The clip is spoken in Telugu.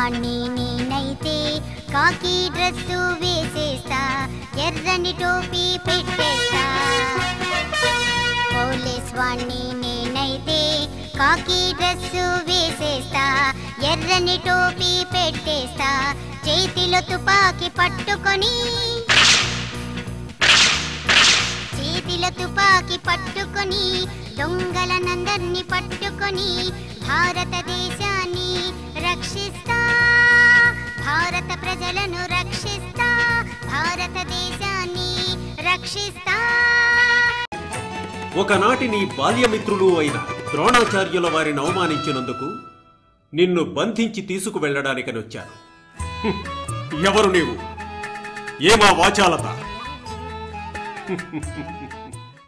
వాణ్ణి నేనైతే కాకి డ్రెస్సు వేసేస్తా ఎర్రని టోపీ పెట్టేస్తా పోలీస్ వాణ్ణి నేనైతే కాకి డ్రెస్సు వేసేస్తా ఎర్రని టోపీ పెట్టేస్తా చేతిలో తుపాకి పట్టుకొని చేతిలో తుపాకి పట్టుకొని దొంగలనందరినీ పట్టుకొని భారతదేశాన్ని రక్షిస్తా భారత ప్రజలను రక్షిస్తా భారతదేశాన్ని రక్షిస్తా ఒకనాటి నీ బాల్యమిత్రులు అయిన ద్రోణాచార్యుల వారిని అవమానించినందుకు నిన్ను బంధించి తీసుకువెళ్ళడానికని వచ్చాను హ్మ్. ఎవరు నీవు ఏమా వాచాలత